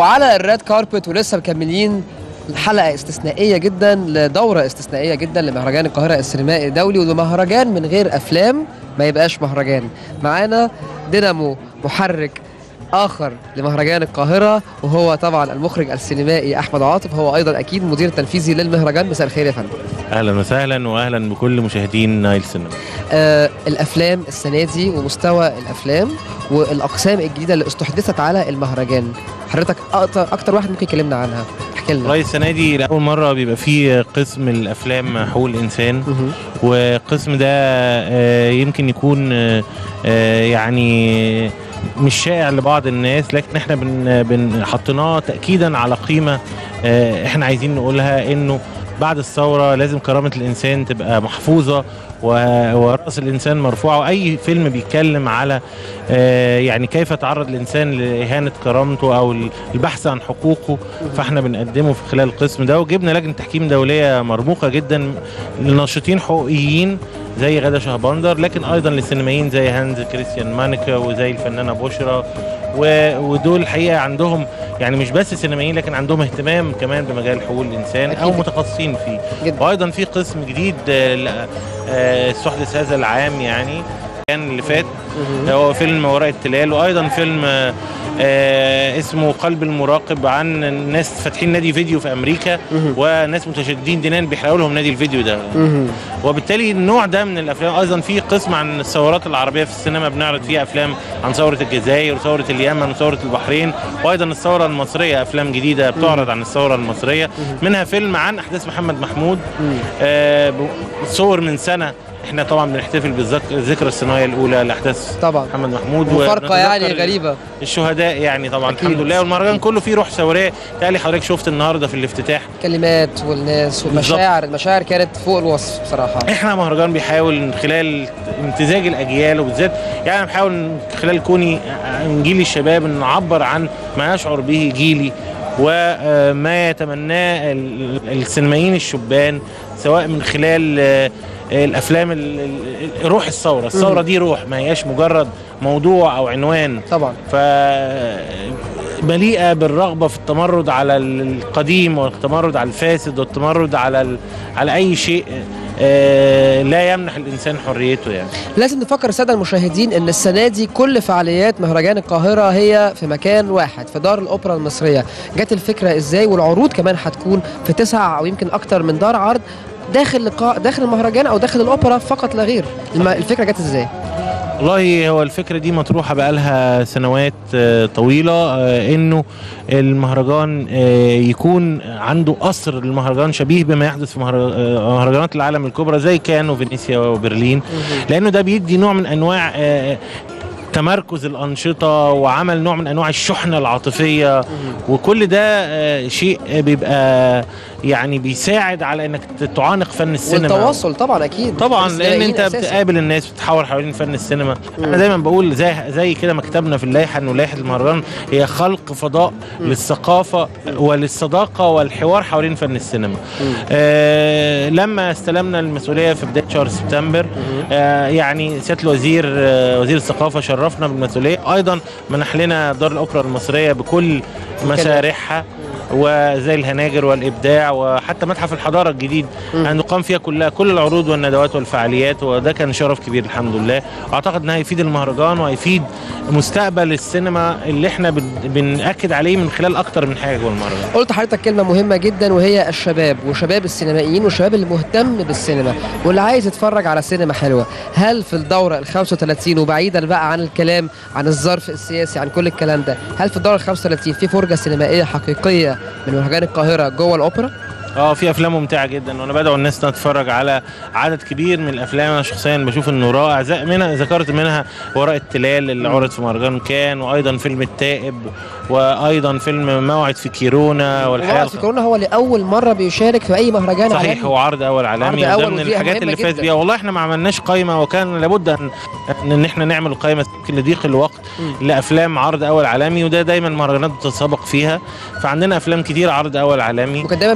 وعلى الريد كاربت ولسه مكملين حلقة استثنائية جدا لدورة استثنائية جدا لمهرجان القاهرة السينمائي الدولي ولمهرجان من غير أفلام ما يبقاش مهرجان معانا دينامو محرك آخر لمهرجان القاهرة وهو طبعا المخرج السينمائي أحمد عاطف هو أيضا أكيد مدير التنفيذي للمهرجان مساء الخير يا فندم اهلا وسهلا واهلا بكل مشاهدين نايل سينما آه الافلام السنه دي ومستوى الافلام والاقسام الجديده اللي استحدثت على المهرجان حضرتك اكتر اكتر واحد ممكن يكلمنا عنها احكي لنا والله السنه دي لاول مره بيبقى فيه قسم الافلام حقوق الانسان مهم. والقسم ده آه، يمكن يكون آه، آه، يعني مش شائع لبعض الناس لكن احنا بن بن حطيناه تاكيدا على قيمه آه، احنا عايزين نقولها انه بعد الثوره لازم كرامه الانسان تبقى محفوظه و- وراس الانسان مرفوعه واي فيلم بيتكلم على آه، يعني كيف يتعرض الانسان لاهانه كرامته او البحث عن حقوقه فاحنا بنقدمه في خلال القسم ده وجبنا لجنه تحكيم دوليه مرموقه جدا لناشطين حقوقيين زي غدا شهبندر لكن ايضا للسينمائيين زي هانز كريستيان مانكا وزي الفنانه بشرى و- ودول الحقيقه عندهم يعني مش بس سينمائيين لكن عندهم اهتمام كمان بمجال حقوق الانسان او أكيد. متخصصين فيه جدا وايضا في قسم جديد آه، ل- آه، استحدث هذا العام يعني كان اللي فات مهم. هو فيلم وراء التلال وايضا فيلم آه، آه، اسمه قلب المراقب عن ناس فاتحين نادي فيديو في امريكا مهم. وناس متشددين دينيا بيحرقوا لهم نادي الفيديو ده مهم. وبالتالي النوع ده من الافلام ايضا في قسم عن الثورات العربيه في السينما بنعرض فيه افلام عن ثوره الجزائر وثوره اليمن وثوره البحرين وايضا الثوره المصريه افلام جديده بتعرض عن الثوره المصريه منها فيلم عن احداث محمد محمود مم. آه، ب- صور من سنه احنا طبعا بنحتفل بالذكرى السنويه الاولى لاحداث طبعا محمد محمود مفارقه يعني ونتذكر غريبه الشهداء يعني طبعا أكيد. الحمد لله والمهرجان أكيد. كله فيه روح ثوريه تالي حضرتك شفت النهارده في الافتتاح كلمات والناس والمشاعر المشاعر كانت فوق الوصف بصراحه احنا مهرجان بيحاول من خلال امتزاج الاجيال وبالذات يعني أنا بحاول من خلال كوني عن جيل الشباب ان نعبر عن ما يشعر به جيلي وما يتمناه ال- السينمائيين الشبان سواء من خلال آه، الافلام ال- ال- روح الثوره الثوره دي روح ما هياش مجرد موضوع او عنوان طبعا ف مليئه بالرغبه في التمرد على القديم والتمرد على الفاسد والتمرد على ال... على اي شيء آه، لا يمنح الانسان حريته يعني لازم نفكر الساده المشاهدين ان السنه دي كل فعاليات مهرجان القاهره هي في مكان واحد في دار الاوبرا المصريه جت الفكره ازاي والعروض كمان هتكون في تسع او يمكن اكتر من دار عرض داخل لقاء داخل المهرجان او داخل الاوبرا فقط لا غير الم- الفكره جت ازاي والله هو الفكره دي مطروحه بقالها سنوات آه، طويله آه، انه المهرجان آه، يكون عنده قصر المهرجان شبيه بما يحدث في مهر- آه، مهرجانات العالم الكبرى زي كان وفينيسيا وبرلين لانه ده بيدي نوع من انواع آه، تمركز الانشطه وعمل نوع من انواع الشحنه العاطفيه وكل ده آه، شيء بيبقى يعني بيساعد على انك تعانق فن السينما والتواصل طبعا اكيد طبعا لان السينمائيين انت أساساً. بتقابل الناس بتحاور حوالين فن السينما انا دايما بقول زي زي كده مكتبنا في اللائحه انه لائحه المهرجان هي خلق فضاء للثقافه وللصداقه والحوار حوالين فن السينما آه لما استلمنا المسؤوليه في بدايه شهر سبتمبر آه يعني سياده الوزير آه وزير الثقافه شرفنا بالمسؤوليه ايضا منح لنا دار الاوبرا المصريه بكل مشاريعها وزي الهناجر والابداع وحتى متحف الحضاره الجديد ان نقام فيها كلها كل العروض والندوات والفعاليات وده كان شرف كبير الحمد لله واعتقد انها هيفيد المهرجان وهيفيد مستقبل السينما اللي احنا بن- بنأكد عليه من خلال اكتر من حاجه جوه المهرجان قلت حضرتك كلمة مهمة جدا وهي الشباب وشباب السينمائيين والشباب اللي مهتم بالسينما واللي عايز يتفرج على سينما حلوة هل في الدورة ال 35 وبعيدا بقى عن الكلام عن الظرف السياسي عن كل الكلام ده هل في الدورة ال 35 في فرجة سينمائية حقيقية من مهرجان القاهرة جوه الأوبرا؟ اه في افلام ممتعه جدا وانا بدعو الناس انها تتفرج على عدد كبير من الافلام انا شخصيا بشوف انه رائع زي منها ذكرت منها وراء التلال اللي عرض في مهرجان كان وايضا فيلم التائب وايضا فيلم موعد في كيرونا والحياه وموعد في كورونا هو لأول مرة بيشارك في أي مهرجان صحيح عالمي. هو عرض اول عالمي عرض وده أول من ودي الحاجات مهمة اللي فاز جداً. بيها والله احنا ما عملناش قائمه وكان لابد ان ان احنا نعمل قائمه يمكن لضيق الوقت لافلام عرض اول عالمي وده دايما المهرجانات بتتسابق فيها فعندنا افلام كتير عرض اول عالمي وكان دايما بنلام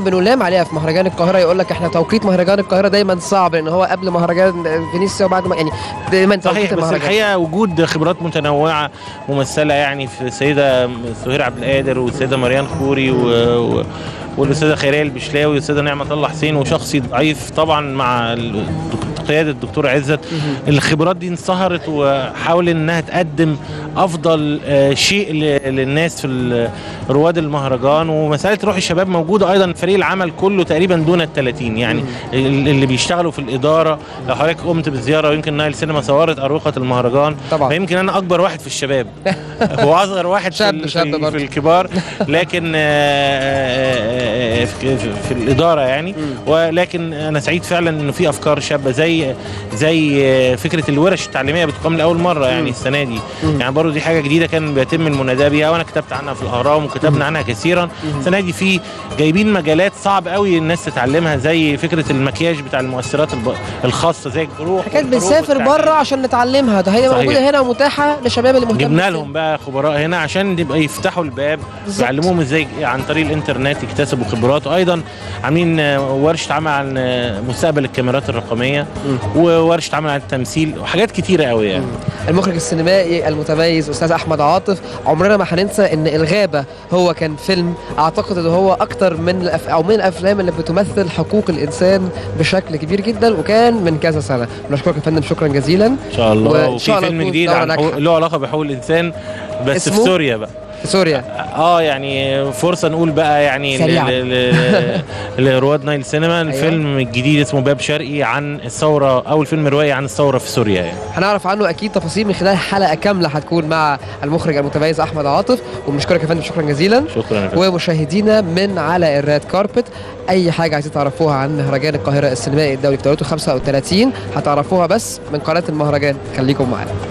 عليها في مهرجان القاهره يقول لك احنا توقيت مهرجان القاهره دايما صعب لان هو قبل مهرجان فينيسيا وبعد ما يعني دايما صحيح توقيت بس المهرجان الحقيقه وجود خبرات متنوعه ممثله يعني في السيده سهير عبد القادر والسيده مريان خوري و... و... والاستاذه خيريه البشلاوي والاستاذه نعمه الله حسين وشخصي ضعيف طبعا مع ال- قياده الدكتور عزت الخبرات دي انصهرت وحاول انها تقدم افضل آه، شيء ل- للناس في ال- رواد المهرجان ومساله روح الشباب موجوده ايضا فريق العمل كله تقريبا دون ال 30 يعني ال- اللي بيشتغلوا في الاداره لو حضرتك قمت بالزياره ويمكن نايل سينما صورت اروقه المهرجان طبعا. فيمكن انا اكبر واحد في الشباب هو اصغر واحد في, شاب- ال- شاب في, ال- برضه. في الكبار لكن آه، آه، آه، في, في- في الاداره يعني ولكن انا سعيد فعلا انه في افكار شابه زي زي آه، فكره الورش التعليميه بتقام لاول مره يعني السنه دي يعني برضه دي حاجه جديده كان بيتم المناداه بيها وانا كتبت عنها في الاهرام وكتبنا عنها كثيرا السنه دي في جايبين مجالات صعب قوي الناس تتعلمها زي فكره المكياج بتاع المؤثرات الب- الخاصه زي الجروح حكايه والحروف بنسافر والتعليم. بره عشان نتعلمها ده هي صحيح. موجوده هنا ومتاحه للشباب اللي مهتمين جبنا بالسينما. لهم بقى خبراء هنا عشان يبقى يفتحوا الباب بالظبط. يعلموهم ازاي عن طريق الانترنت يكتسبوا خبرات وايضا عاملين آه، ورشه عمل عن آه، مستقبل الكاميرات الرقميه وورشه عمل عن التمثيل وحاجات كتيره قوي يعني المخرج السينمائي المتميز استاذ احمد عاطف عمرنا ما هننسى ان الغابه هو كان فيلم اعتقد ان هو اكتر من الأف... او من الافلام اللي بتمثل حقوق الانسان بشكل كبير جدا وكان من كذا سنه بنشكرك يا فندم شكرا جزيلا ان شاء الله وإن وفي شاء الله فيلم تكون جديد دورة عن حقوق ناجحة. له علاقه بحقوق الانسان بس اسمه؟ في سوريا بقى في سوريا اه يعني فرصه نقول بقى يعني سريعاً. ل- ل- ل- لرواد نايل سينما الفيلم الجديد اسمه باب شرقي عن الثوره اول فيلم روائي عن الثوره في سوريا يعني هنعرف عنه اكيد تفاصيل من خلال حلقه كامله هتكون مع المخرج المتميز احمد عاطف وبنشكرك يا فندم شكرا جزيلا شكرا يا فندم. ومشاهدينا من على الراد كاربت اي حاجه عايزين تعرفوها عن مهرجان القاهره السينمائي الدولي في دورته 35 هتعرفوها بس من قناه المهرجان خليكم معانا